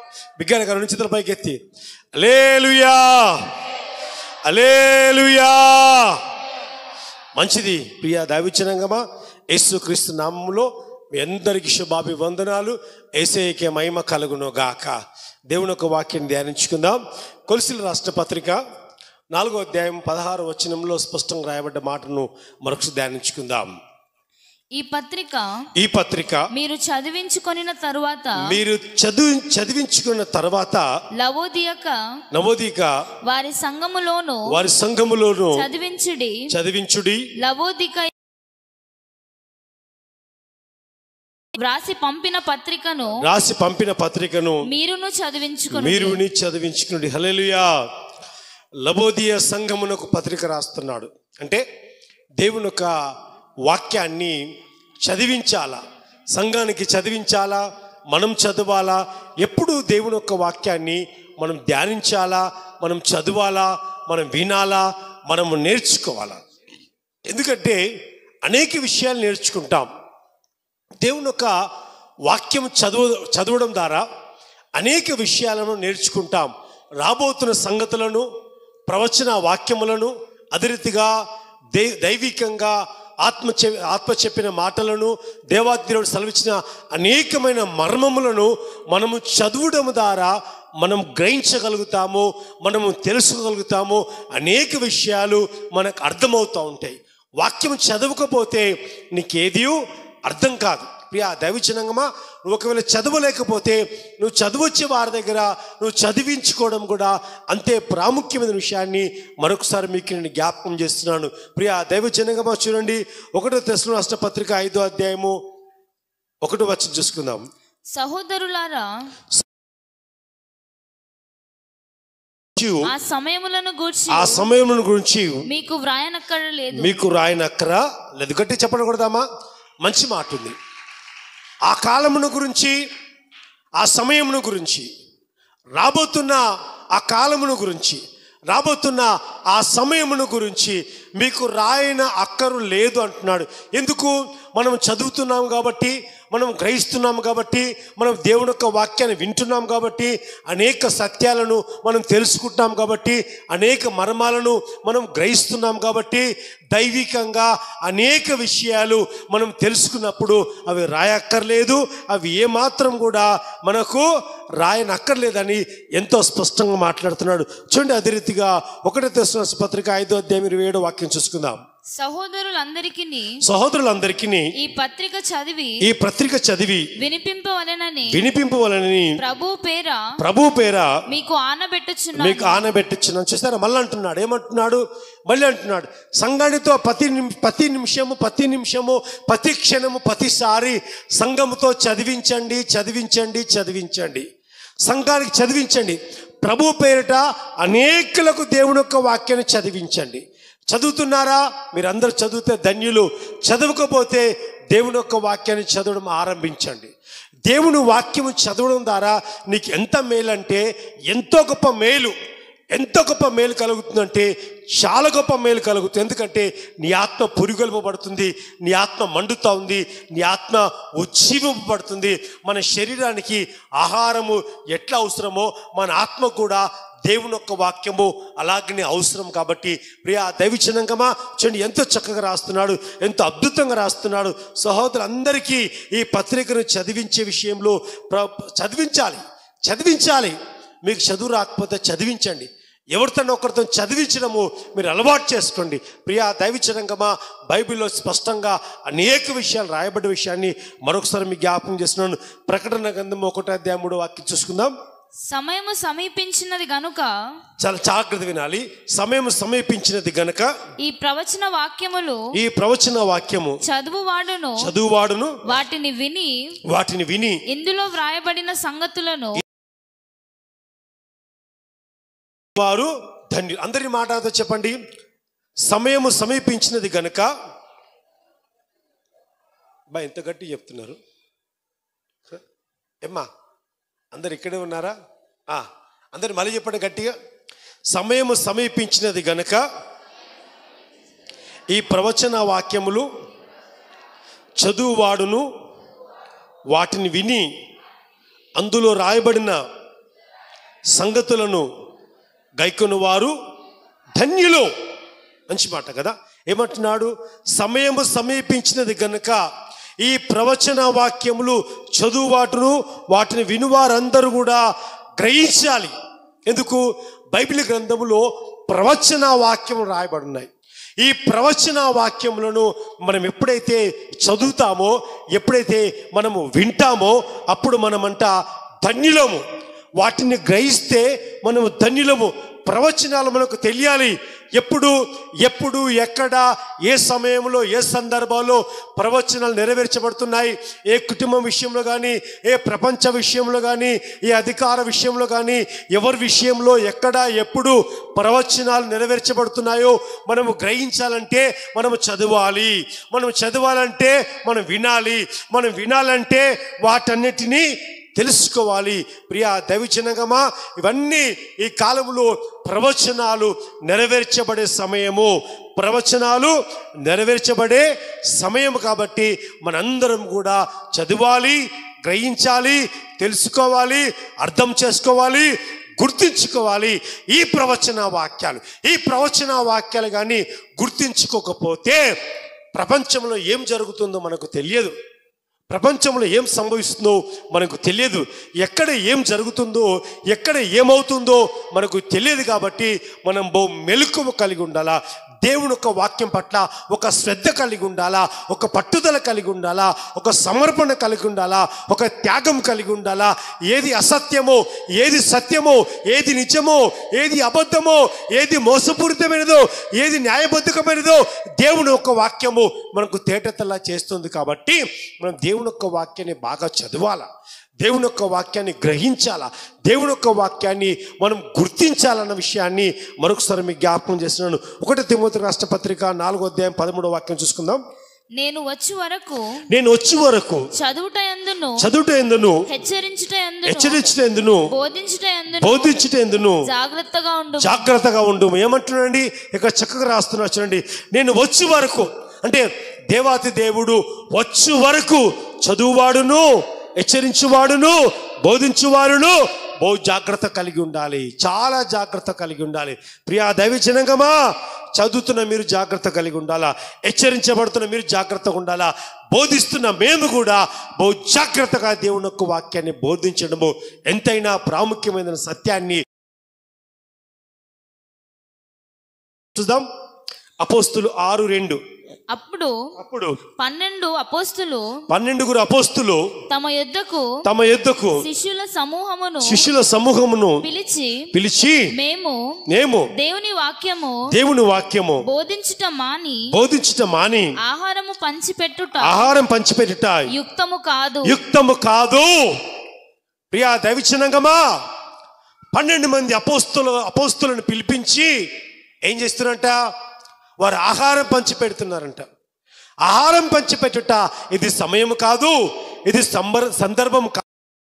బిగ్గర గారు నుంచి పైకి ఎత్తి అలేలుయా అలేలుయా మంచిది ప్రియ దావిచనంగమా యేసు క్రీస్తు నామములో మీ అందరికీ శుభాభివందనాలు ఏసైకే మహిమ కలుగును గాక దేవుని ఒక వాక్యం ధ్యానించుకుందాం కొలిసిల రాష్ట్ర పత్రిక నాలుగో అధ్యాయం పదహారు వచనంలో స్పష్టంగా రాయబడ్డ మాటను మరొకసారి ధ్యానించుకుందాం ఈ పత్రిక ఈ పత్రిక మీరు చదివించుకొనిన తరువాత మీరు చదువు చదివించుకున్న తర్వాత లవోదియక నవోదిక వారి సంఘములోను వారి సంఘములోను చదివించుడి చదివించుడి లవోదిక వ్రాసి పంపిన పత్రికను రాసి పంపిన పత్రికను మీరును చదివించుకుని మీరుని చదివించుకున్నాడు హల్లెలూయా లబోదియ సంఘమునకు పత్రిక రాస్తున్నాడు అంటే దేవుని యొక్క వాక్యాన్ని చదివించాలా సంఘానికి చదివించాలా మనం చదవాలా ఎప్పుడు దేవుని యొక్క వాక్యాన్ని మనం ధ్యానించాలా మనం చదవాలా మనం వినాలా మనము నేర్చుకోవాలా ఎందుకంటే అనేక విషయాలు నేర్చుకుంటాం దేవుని యొక్క వాక్యం చదువు చదవడం ద్వారా అనేక విషయాలను నేర్చుకుంటాం రాబోతున్న సంగతులను ప్రవచన వాక్యములను అదే రీతిగా దే దైవికంగా ఆత్మ చె ఆత్మ చెప్పిన మాటలను దేవాదేవుడు సెలవిచ్చిన అనేకమైన మర్మములను మనము చదవడం ద్వారా మనం గ్రహించగలుగుతాము మనము తెలుసుకోగలుగుతాము అనేక విషయాలు మనకు అర్థమవుతూ ఉంటాయి వాక్యం చదవకపోతే నీకేది అర్థం కాదు ప్రియా దైవచనంగమా నువ్వు ఒకవేళ చదవలేకపోతే నువ్వు చదువొచ్చే వారి దగ్గర నువ్వు చదివించుకోవడం కూడా అంతే ప్రాముఖ్యమైన విషయాన్ని మరొకసారి మీకు నేను జ్ఞాపకం చేస్తున్నాను ప్రియా దైవజనంగమా చూడండి ఒకటో తెశలో అష్టపత్రిక ఐదో అధ్యాయము ఒకటో వచ్చి చూసుకుందాం సహోదరులారా చూ- ఆ సమయములను గూర్చి ఆ సమయం గురించి మీకు వ్రాయనక్కడ లేదు మీకు రాయనక్కరా లేదు గట్టి చెప్పడం కూడదామా మంచి మాట ఉంది ఆ కాలమును గురించి ఆ సమయమును గురించి రాబోతున్న ఆ కాలమును గురించి రాబోతున్న ఆ సమయమును గురించి మీకు రాయన అక్కరు లేదు అంటున్నాడు ఎందుకు మనం చదువుతున్నాం కాబట్టి మనం గ్రహిస్తున్నాం కాబట్టి మనం దేవుని యొక్క వాక్యాన్ని వింటున్నాం కాబట్టి అనేక సత్యాలను మనం తెలుసుకుంటున్నాం కాబట్టి అనేక మర్మాలను మనం గ్రహిస్తున్నాం కాబట్టి దైవికంగా అనేక విషయాలు మనం తెలుసుకున్నప్పుడు అవి రాయక్కర్లేదు అవి ఏమాత్రం కూడా మనకు రాయనక్కర్లేదని ఎంతో స్పష్టంగా మాట్లాడుతున్నాడు చూడండి అదే రీతిగా ఒకటో తెస్తున్న పత్రిక ఐదో అధ్యాయం ఇరవై ఏడో వాక్యం చూసుకుందాం సహోదరులందరికీ సహోదరులందరికీ ఈ పత్రిక చదివి ఈ పత్రిక చదివి వినిపింపవలెనని వినిపింపవలని ప్రభు పేర ప్రభు పేర మీకు ఆనబెట్టుచున్నాను మీకు ఆనబెట్టించున్నాను చూస్తారా మళ్ళీ అంటున్నాడు ఏమంటున్నాడు మళ్ళీ అంటున్నాడు సంఘానితో ప్రతి నిమి ప్రతి నిమిషము ప్రతి నిమిషము ప్రతి క్షణము ప్రతిసారి సంఘముతో చదివించండి చదివించండి చదివించండి సంఘానికి చదివించండి ప్రభు పేరిట అనేకులకు దేవుని యొక్క వాక్యాన్ని చదివించండి చదువుతున్నారా మీరందరూ చదివితే ధన్యులు చదవకపోతే దేవుని యొక్క వాక్యాన్ని చదవడం ఆరంభించండి దేవుని వాక్యము చదవడం ద్వారా నీకు ఎంత మేలు అంటే ఎంతో గొప్ప మేలు ఎంత గొప్ప మేలు కలుగుతుందంటే చాలా గొప్ప మేలు కలుగుతుంది ఎందుకంటే నీ ఆత్మ పురిగొల్పబడుతుంది నీ ఆత్మ మండుతా ఉంది నీ ఆత్మ ఉజ్జీవింపబడుతుంది మన శరీరానికి ఆహారము ఎట్లా అవసరమో మన ఆత్మ కూడా దేవుని యొక్క వాక్యము అలాగనే అవసరం కాబట్టి ప్రియా దైవచనంగమా చూడండి ఎంతో చక్కగా రాస్తున్నాడు ఎంతో అద్భుతంగా రాస్తున్నాడు సహోదరులందరికీ ఈ పత్రికను చదివించే విషయంలో ప్ర చదివించాలి చదివించాలి మీకు చదువు రాకపోతే చదివించండి ఎవరితో ఒకరితో చదివించడము మీరు అలవాటు చేసుకోండి ప్రియా దైవచనంగమా బైబిల్లో స్పష్టంగా అనేక విషయాలు రాయబడ్డ విషయాన్ని మరొకసారి మీకు జ్ఞాపకం చేస్తున్నాను ప్రకటన గ్రంథం ఒకటో అధ్యాయం మూడో వాక్యం చూసుకుందాం సమయము సమీపించినది గనుక చాలా జాగ్రత్త వినాలి సమయం సమీపించినది గనక ఈ ప్రవచన వాక్యములు ఈ ప్రవచన వాక్యము చదువువాడును చదువువాడును వాటిని విని వాటిని విని ఇందులో వ్రాయబడిన సంగతులను వారు ధన్యు అందరి మాటతో చెప్పండి సమయము సమీపించినది గనక బా ఎంత గట్టి చెప్తున్నారు ఏమ్మా అందరు ఇక్కడే ఉన్నారా ఆ, అందరు మళ్ళీ చెప్పండి గట్టిగా సమయము సమీపించినది గనక ఈ ప్రవచన వాక్యములు చదువువాడును వాటిని విని అందులో రాయబడిన సంగతులను గైకొను వారు ధన్యులు మంచి మాట కదా ఏమంటున్నాడు సమయము సమీపించినది గనుక ఈ ప్రవచన వాక్యములు చదువువాటును వాటిని వినువారందరూ కూడా గ్రహించాలి ఎందుకు బైబిల్ గ్రంథములో ప్రవచన వాక్యములు రాయబడున్నాయి ఈ ప్రవచన వాక్యములను మనం ఎప్పుడైతే చదువుతామో ఎప్పుడైతే మనము వింటామో అప్పుడు మనమంట ధన్యులము వాటిని గ్రహిస్తే మనము ధన్యులము ప్రవచనాలు మనకు తెలియాలి ఎప్పుడు ఎప్పుడు ఎక్కడ ఏ సమయంలో ఏ సందర్భాల్లో ప్రవచనాలు నెరవేర్చబడుతున్నాయి ఏ కుటుంబం విషయంలో కానీ ఏ ప్రపంచ విషయంలో కానీ ఏ అధికార విషయంలో కానీ ఎవరి విషయంలో ఎక్కడ ఎప్పుడు ప్రవచనాలు నెరవేర్చబడుతున్నాయో మనము గ్రహించాలంటే మనము చదవాలి మనం చదవాలంటే మనం వినాలి మనం వినాలంటే వాటన్నిటినీ తెలుసుకోవాలి ప్రియా దైవజనగమా ఇవన్నీ ఈ కాలంలో ప్రవచనాలు నెరవేర్చబడే సమయము ప్రవచనాలు నెరవేర్చబడే సమయం కాబట్టి మనందరం కూడా చదవాలి గ్రహించాలి తెలుసుకోవాలి అర్థం చేసుకోవాలి గుర్తించుకోవాలి ఈ ప్రవచన వాక్యాలు ఈ ప్రవచన వాక్యాలు కానీ గుర్తించుకోకపోతే ప్రపంచంలో ఏం జరుగుతుందో మనకు తెలియదు ప్రపంచంలో ఏం సంభవిస్తుందో మనకు తెలియదు ఎక్కడ ఏం జరుగుతుందో ఎక్కడ ఏమవుతుందో మనకు తెలియదు కాబట్టి మనం బహు మెలకువ కలిగి ఉండాలా దేవుని యొక్క వాక్యం పట్ల ఒక శ్రద్ధ కలిగి ఉండాలా ఒక పట్టుదల కలిగి ఉండాలా ఒక సమర్పణ కలిగి ఉండాలా ఒక త్యాగం కలిగి ఉండాలా ఏది అసత్యమో ఏది సత్యమో ఏది నిజమో ఏది అబద్ధమో ఏది మోసపూరితమైనదో ఏది న్యాయబద్ధకమైనదో దేవుని యొక్క వాక్యము మనకు తేటతలా చేస్తుంది కాబట్టి మనం దేవుని యొక్క వాక్యాన్ని బాగా చదవాలా దేవుని యొక్క వాక్యాన్ని గ్రహించాలా దేవుని యొక్క వాక్యాన్ని మనం గుర్తించాలన్న విషయాన్ని మరొకసారి మీకు జ్ఞాపకం చేస్తున్నాను ఒకటి తిమ్మతి రాష్ట్ర పత్రిక నాలుగో అధ్యాయం పదమూడో వాక్యం చూసుకుందాం నేను వచ్చి వరకు నేను వచ్చి వరకు చదువుట ఎందును చదువుట ఎందును హెచ్చరించుట ఎందును హెచ్చరించుట ఎందును బోధించుట ఎందును బోధించుట ఎందును జాగ్రత్తగా ఉండు జాగ్రత్తగా ఉండు ఏమంటున్నాడండి ఇక్కడ చక్కగా రాస్తున్నా చూడండి నేను వచ్చి వరకు అంటే దేవాతి దేవుడు వచ్చు వరకు చదువువాడును హెచ్చరించువాడును బోధించువాడును బహు జాగ్రత్త కలిగి ఉండాలి చాలా జాగ్రత్త కలిగి ఉండాలి ప్రియా దైవ జనంగమా చదువుతున్న మీరు జాగ్రత్త కలిగి ఉండాలా హెచ్చరించబడుతున్న మీరు జాగ్రత్తగా ఉండాలా బోధిస్తున్న మేము కూడా బహు జాగ్రత్తగా దేవుని యొక్క వాక్యాన్ని బోధించడము ఎంతైనా ప్రాముఖ్యమైన సత్యాన్ని చూద్దాం అపోస్తులు ఆరు రెండు అప్పుడు అప్పుడు పన్నెండు అపోస్తులు పన్నెండుగురు అపోస్తులు తమ యుద్ధకు తమ యుద్ధకు శిష్యుల సమూహమును శిష్యుల సమూహమును పిలిచి పిలిచి మేము మేము దేవుని వాక్యము దేవుని వాక్యము బోధించుట మాని బోధించుట మాని ఆహారము పంచిపెట్టుట ఆహారం పంచిపెట్టుట యుక్తము కాదు యుక్తము కాదు ప్రియా దైవచనంగమా పన్నెండు మంది అపోస్తుల అపోస్తులను పిలిపించి ఏం చేస్తున్నారంట వారు ఆహారం పంచి పెడుతున్నారంట ఆహారం పంచి పెట్టుట ఇది సమయం కాదు ఇది సంబర సందర్భం కాదు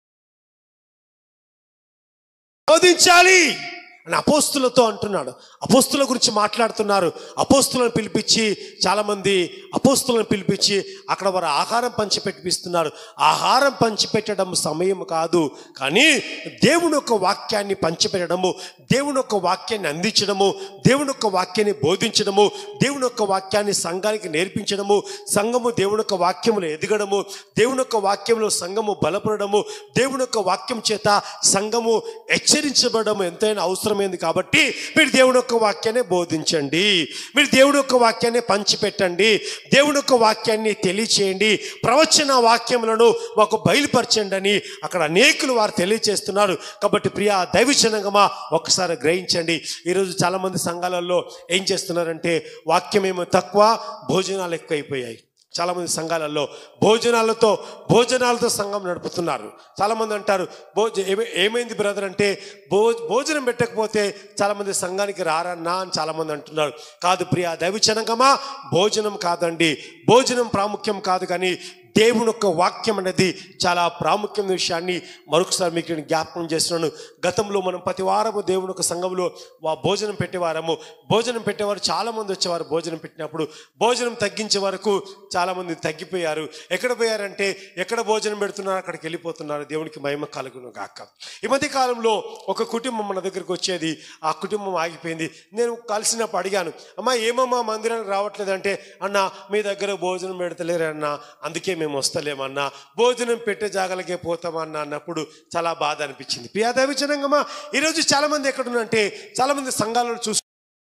బోధించాలి అని అపోస్తులతో అంటున్నాడు అపోస్తుల గురించి మాట్లాడుతున్నారు అపోస్తులను పిలిపించి చాలామంది అపోస్తులను పిలిపించి అక్కడ వారు ఆహారం పంచిపెట్టిపిస్తున్నారు ఆహారం పంచిపెట్టడం సమయం కాదు కానీ దేవుని యొక్క వాక్యాన్ని పంచిపెట్టడము దేవుని యొక్క వాక్యాన్ని అందించడము దేవుని యొక్క వాక్యాన్ని బోధించడము దేవుని యొక్క వాక్యాన్ని సంఘానికి నేర్పించడము సంఘము దేవుని యొక్క వాక్యములు ఎదగడము దేవుని యొక్క వాక్యంలో సంఘము బలపడము దేవుని యొక్క వాక్యం చేత సంఘము హెచ్చరించబడము ఎంతైనా అవసరమైంది కాబట్టి మీరు దేవుని యొక్క వాక్యాన్ని బోధించండి మీరు దేవుని యొక్క వాక్యాన్ని పంచిపెట్టండి దేవుని యొక్క వాక్యాన్ని తెలియచేయండి ప్రవచన వాక్యములను మాకు బయలుపరచండి అని అక్కడ అనేకులు వారు తెలియచేస్తున్నారు కాబట్టి ప్రియా దైవజనంగమా ఒక్కసారి గ్రహించండి ఈరోజు చాలామంది సంఘాలలో ఏం చేస్తున్నారంటే వాక్యం ఏమో తక్కువ భోజనాలు ఎక్కువైపోయాయి చాలామంది సంఘాలలో భోజనాలతో భోజనాలతో సంఘం నడుపుతున్నారు చాలామంది అంటారు భోజ ఏమై- ఏమైంది బ్రదర్ అంటే భో భోజనం పెట్టకపోతే చాలామంది సంఘానికి రారన్నా అని చాలామంది అంటున్నారు కాదు ప్రియా దైవచనంగమా భోజనం కాదండి భోజనం ప్రాముఖ్యం కాదు కానీ దేవుని యొక్క వాక్యం అనేది చాలా ప్రాముఖ్యమైన విషయాన్ని మరొకసారి మీకు నేను జ్ఞాపకం చేస్తున్నాను గతంలో మనం ప్రతి వారము దేవుని యొక్క సంఘంలో వా భోజనం పెట్టేవారము భోజనం పెట్టేవారు చాలామంది వచ్చేవారు భోజనం పెట్టినప్పుడు భోజనం తగ్గించే వరకు చాలామంది తగ్గిపోయారు ఎక్కడ పోయారంటే ఎక్కడ భోజనం పెడుతున్నారు అక్కడికి వెళ్ళిపోతున్నారు దేవునికి మహిమ కలుగును గాక ఈ మధ్య కాలంలో ఒక కుటుంబం మన దగ్గరికి వచ్చేది ఆ కుటుంబం ఆగిపోయింది నేను కలిసినప్పుడు అడిగాను అమ్మా ఏమమ్మా మందిరానికి రావట్లేదంటే అన్న మీ దగ్గర భోజనం పెడతలేరన్నా అందుకే మేము వస్తలేమన్నా భోజనం పెట్టే జాగలకే పోతామన్నా అన్నప్పుడు చాలా బాధ అనిపించింది ప్రియాదేవి జనంగమ్మా ఈరోజు చాలా మంది ఎక్కడున్నారంటే చాలా మంది సంఘాలను చూసి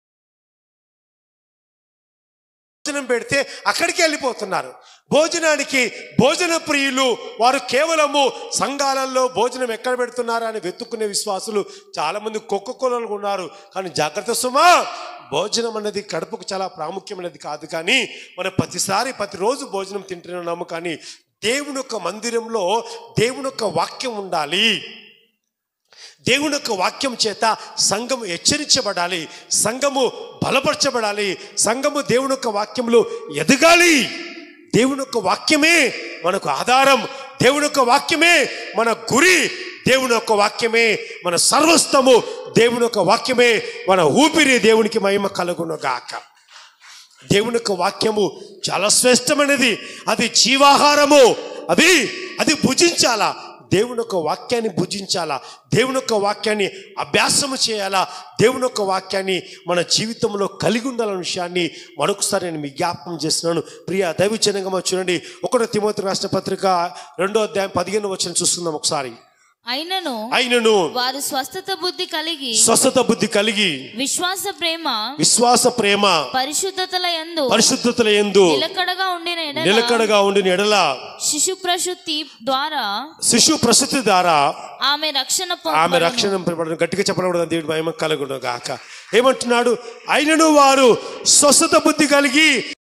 భోజనం పెడితే అక్కడికి వెళ్ళిపోతున్నారు భోజనానికి భోజన ప్రియులు వారు కేవలము సంఘాలలో భోజనం ఎక్కడ పెడుతున్నారు అని వెతుక్కునే విశ్వాసులు చాలా మంది కుక్క కొలలు ఉన్నారు కానీ జాగ్రత్త సుమా భోజనం అనేది కడుపుకు చాలా ప్రాముఖ్యమైనది కాదు కానీ మనం ప్రతిసారి ప్రతిరోజు భోజనం తింటున్నాము కానీ దేవుని యొక్క మందిరంలో దేవుని యొక్క వాక్యం ఉండాలి దేవుని యొక్క వాక్యం చేత సంఘము హెచ్చరించబడాలి సంఘము బలపరచబడాలి సంఘము దేవుని యొక్క వాక్యంలో ఎదగాలి దేవుని యొక్క వాక్యమే మనకు ఆధారం దేవుని యొక్క వాక్యమే మన గురి దేవుని యొక్క వాక్యమే మన సర్వస్వము దేవుని యొక్క వాక్యమే మన ఊపిరి దేవునికి మహిమ కలుగును గాక దేవుని యొక్క వాక్యము చాలా శ్రేష్టమైనది అది జీవాహారము అది అది భుజించాలా దేవుని యొక్క వాక్యాన్ని భుజించాలా దేవుని యొక్క వాక్యాన్ని అభ్యాసము చేయాలా దేవుని యొక్క వాక్యాన్ని మన జీవితంలో కలిగి ఉండాలన్న విషయాన్ని మరొకసారి నేను మీ జ్ఞాపకం చేస్తున్నాను ప్రియ దైవజనంగా చూడండి ఒకటో తిమోతి రాష్ట్ర పత్రిక రెండో అధ్యాయం పదిహేను వచ్చిన చూసుకుందాం ఒకసారి అయినను అయినను వారు స్వస్థత బుద్ధి కలిగి స్వస్థత బుద్ధి కలిగి విశ్వాస ప్రేమ విశ్వాస ప్రేమ పరిశుద్ధతల యందు పరిశుద్ధతల ఎందు నిలకడగా ఉండిన ఎడల నిలకడగా ఉండిన ఎడల శిశు ప్రసూతి ద్వారా శిశు ప్రసూతి ద్వారా ఆమె రక్షణ ఆమె పొందుకొనును. రక్షణ పొందబడను. గట్టిగా చెప్పడం దేవుడి మహిమ కలుగును గాక ఏమంటున్నాడు అయినను వారు స్వస్థత బుద్ధి కలిగి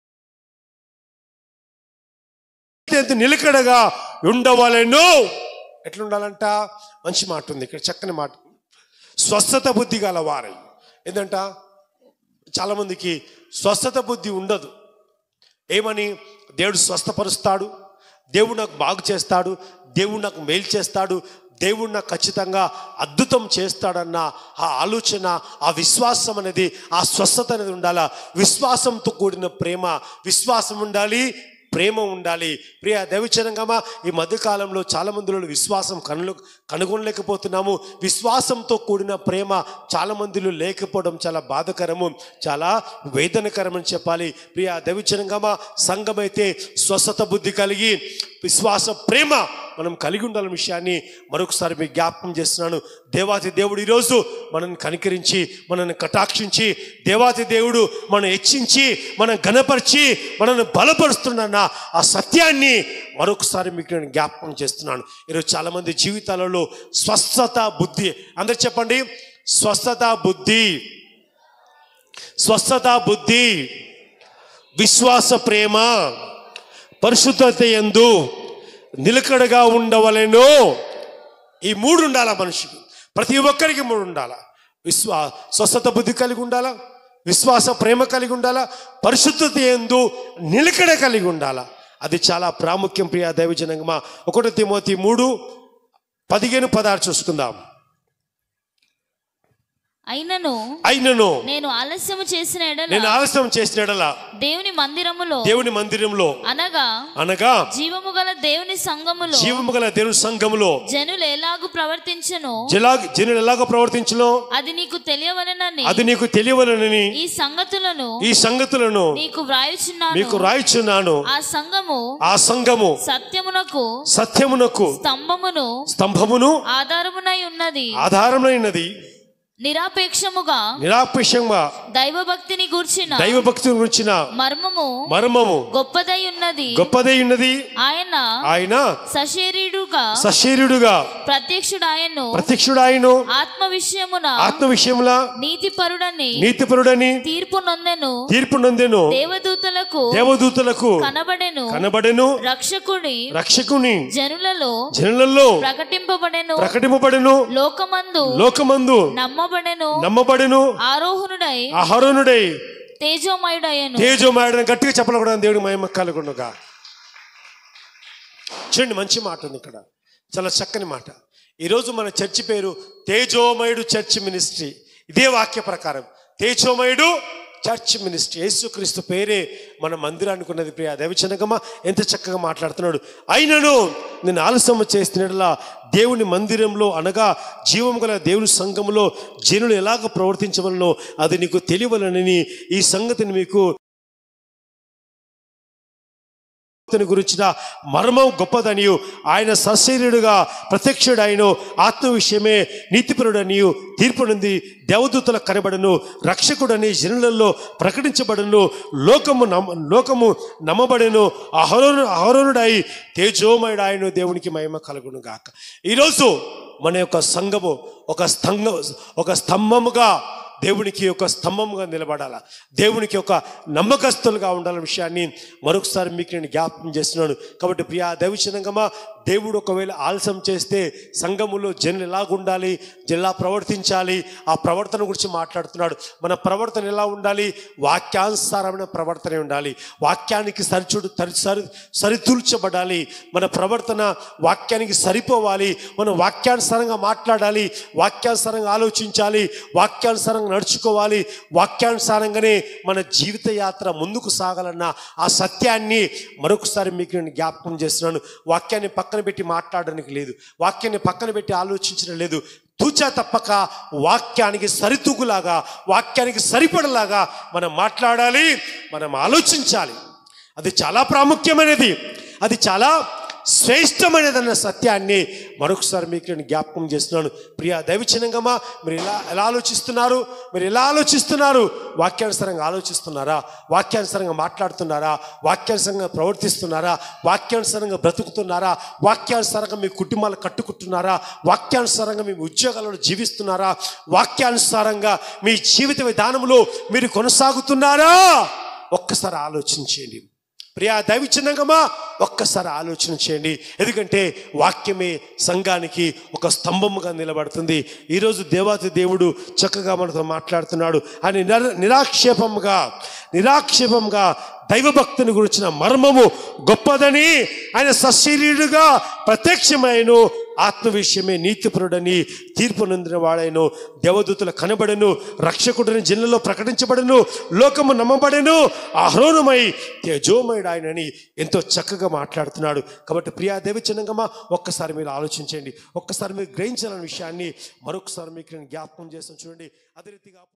ఎందు నిలకడగా ఉండవలెను ఎట్లుండాలంట మంచి మాట ఉంది ఇక్కడ చక్కని మాట స్వస్థత బుద్ధి గల వారై ఏంటంట చాలామందికి స్వస్థత బుద్ధి ఉండదు ఏమని దేవుడు స్వస్థపరుస్తాడు దేవుడు నాకు బాగు చేస్తాడు దేవుడు నాకు మేలు చేస్తాడు దేవుడు నాకు ఖచ్చితంగా అద్భుతం చేస్తాడన్న ఆ ఆలోచన ఆ విశ్వాసం అనేది ఆ స్వస్థత అనేది ఉండాలా విశ్వాసంతో కూడిన ప్రేమ విశ్వాసం ఉండాలి ప్రేమ ఉండాలి ప్రియ దైవచనంగా ఈ మధ్యకాలంలో చాలా మందిలో విశ్వాసం కనులు కనుగొనలేకపోతున్నాము విశ్వాసంతో కూడిన ప్రేమ చాలా మందిలో లేకపోవడం చాలా బాధకరము చాలా వేదనకరం అని చెప్పాలి ప్రియ దైవచనంగా సంఘమైతే స్వస్థత బుద్ధి కలిగి విశ్వాస ప్రేమ మనం కలిగి ఉండాలనే విషయాన్ని మరొకసారి మీకు జ్ఞాపకం చేస్తున్నాను దేవాతి దేవుడు ఈరోజు మనల్ని కనికరించి మనల్ని కటాక్షించి దేవాతి దేవుడు మనం హెచ్చించి మనం ఘనపరిచి మనల్ని బలపరుస్తున్న ఆ సత్యాన్ని మరొకసారి మీకు నేను జ్ఞాపకం చేస్తున్నాను ఈరోజు చాలామంది జీవితాలలో స్వస్థత బుద్ధి అందరు చెప్పండి స్వస్థత బుద్ధి స్వస్థత బుద్ధి విశ్వాస ప్రేమ పరిశుద్ధత ఎందు నిలకడగా ఉండవలెను ఈ మూడు ఉండాలా మనిషికి ప్రతి ఒక్కరికి మూడు ఉండాలా విశ్వా స్వస్థత బుద్ధి కలిగి ఉండాలా విశ్వాస ప్రేమ కలిగి ఉండాలా పరిశుద్ధత ఎందు నిలకడ కలిగి ఉండాలా అది చాలా ప్రాముఖ్యం ప్రియా దైవజనంగమా ఒకటో తిమోతి మూడు పదిహేను పదహారు చూసుకుందాం అయినను అయినను నేను ఆలస్యము చేసిన ఎడల నేను ఆలస్యం చేసిన ఎడల దేవుని మందిరములో దేవుని మందిరంలో అనగా అనగా జీవము గల దేవుని సంఘములో జీవము గల దేవుని సంఘములో జనులు ఎలాగు ప్రవర్తించను జలా జనులు ఎలాగ ప్రవర్తించలో అది నీకు తెలియవలనని అది నీకు తెలియవలనని ఈ సంగతులను ఈ సంగతులను నీకు వ్రాయుచున్నాను మీకు రాయిచున్నాను ఆ సంఘము ఆ సంఘము సత్యమునకు సత్యమునకు స్తంభమును స్తంభమును ఆధారమునై ఉన్నది ఆధారమైనది నిరాపేక్షముగా నిరాపేక్షంగా దైవభక్తిని గూర్చిన దైవ భక్తి గురించిన మర్మము మర్మము గొప్పదై ఉన్నది గొప్పదై ఉన్నది ఆయన ఆయన సశరీరుగా సశరీరుడుగా ప్రత్యక్షుడాయను ప్రత్యక్షుడాయను ఆత్మ విషయమున ఆత్మ విషయముల నీతిపరుడని నీతిపరుడని తీర్పు నొందెను తీర్పు నొందెను దేవదూతలకు దేవదూతలకు కనబడెను కనబడెను రక్షకుడి రక్షకుని జనులలో జనులలో ప్రకటింపబడెను ప్రకటింపబడెను లోకమందు లోకమందు నమ్మబడెను నమ్మబడెను ఆరోహణుడై ఆహరణుడై తేజోమయుడయ్యను తేజోమాయడని గట్టిగా చెప్పకూడదు దేవుడి మహిమ కలుగుండుగా చూడండి మంచి మాట ఉంది ఇక్కడ చాలా చక్కని మాట ఈరోజు మన చర్చి పేరు తేజోమయుడు చర్చ్ మినిస్ట్రీ ఇదే వాక్య ప్రకారం తేజోమయుడు చర్చ్ మినిస్ట్రీ యేసుక్రీస్తు పేరే మన మందిరానికి ఉన్నది ప్రియ దైవచనగమా ఎంత చక్కగా మాట్లాడుతున్నాడు అయినను నేను ఆలస్యం చేస్తున్నట్లా దేవుని మందిరంలో అనగా జీవం గల దేవుని సంఘములో జనులు ఎలాగ ప్రవర్తించవలనో అది నీకు తెలియవలనని ఈ సంగతిని మీకు భక్తుని గురించిన మర్మం గొప్పదనియు ఆయన సశరీరుడుగా ప్రత్యక్షుడైన ఆత్మ విషయమే నీతిపరుడనియు తీర్పు నుండి దేవదూతల కనబడను రక్షకుడని జనులలో ప్రకటించబడను లోకము నమ్మ లోకము నమ్మబడెను అహరోను అహరోనుడై తేజోమయుడాయను దేవునికి మహిమ కలుగును గాక ఈరోజు మన యొక్క సంఘము ఒక స్తంభం ఒక స్తంభముగా దేవునికి ఒక స్తంభంగా నిలబడాల దేవునికి ఒక నమ్మకస్తులుగా ఉండాలన్న విషయాన్ని మరొకసారి మీకు నేను జ్ఞాపకం చేస్తున్నాను కాబట్టి ప్రియా దైవచనంగమా దేవుడు ఒకవేళ ఆలస్యం చేస్తే సంఘములో జనులు ఎలా ఉండాలి జనులు ఎలా ప్రవర్తించాలి ఆ ప్రవర్తన గురించి మాట్లాడుతున్నాడు మన ప్రవర్తన ఎలా ఉండాలి వాక్యానుసారమైన ప్రవర్తన ఉండాలి వాక్యానికి సరిచూడు తరి సరి సరితూల్చబడాలి మన ప్రవర్తన వాక్యానికి సరిపోవాలి మనం వాక్యానుసారంగా మాట్లాడాలి వాక్యానుసారంగా ఆలోచించాలి వాక్యానుసారంగా నడుచుకోవాలి వాక్యానుసారంగానే మన జీవిత యాత్ర ముందుకు సాగాలన్న ఆ సత్యాన్ని మరొకసారి మీకు నేను జ్ఞాపకం చేస్తున్నాను వాక్యాన్ని పక్కన పెట్టి మాట్లాడడానికి లేదు వాక్యాన్ని పక్కన పెట్టి ఆలోచించడం లేదు తూచా తప్పక వాక్యానికి సరితూగులాగా వాక్యానికి సరిపడలాగా మనం మాట్లాడాలి మనం ఆలోచించాలి అది చాలా ప్రాముఖ్యమైనది అది చాలా శ్రేష్టమైనదన్న సత్యాన్ని మరొకసారి మీకు నేను జ్ఞాపకం చేస్తున్నాను ప్రియా దైవచనంగమా మీరు ఎలా ఎలా ఆలోచిస్తున్నారు మీరు ఎలా ఆలోచిస్తున్నారు వాక్యానుసారంగా ఆలోచిస్తున్నారా వాక్యానుసారంగా మాట్లాడుతున్నారా వాక్యానుసారంగా ప్రవర్తిస్తున్నారా వాక్యానుసారంగా బ్రతుకుతున్నారా వాక్యానుసారంగా మీ కుటుంబాలు కట్టుకుంటున్నారా వాక్యానుసారంగా మీ ఉద్యోగాలను జీవిస్తున్నారా వాక్యానుసారంగా మీ జీవిత విధానంలో మీరు కొనసాగుతున్నారా ఒక్కసారి ఆలోచించండి ప్రియా దైవచిన్నంగమా ఒక్కసారి ఆలోచన చేయండి ఎందుకంటే వాక్యమే సంఘానికి ఒక స్తంభముగా నిలబడుతుంది ఈరోజు దేవాతి దేవుడు చక్కగా మనతో మాట్లాడుతున్నాడు అని నిర నిరాక్షేపంగా నిరాక్షేపంగా దైవభక్తుని గురించిన మర్మము గొప్పదని ఆయన సశరీరుడుగా ప్రత్యక్షమైన ఆత్మ విషయమే నీతిపరుడని తీర్పు నొందిన వాడైను దేవదూతుల కనబడను రక్షకుడిని జిల్లలో ప్రకటించబడను లోకము నమ్మబడెను అహరోనమై తేజోమయుడు ఆయనని ఎంతో చక్కగా మాట్లాడుతున్నాడు కాబట్టి ప్రియా దేవచనంగమా ఒక్కసారి మీరు ఆలోచించండి ఒక్కసారి మీరు గ్రహించాలన్న విషయాన్ని మరొకసారి మీకు నేను జ్ఞాపకం చేస్తాను చూడండి అదే రీతిగా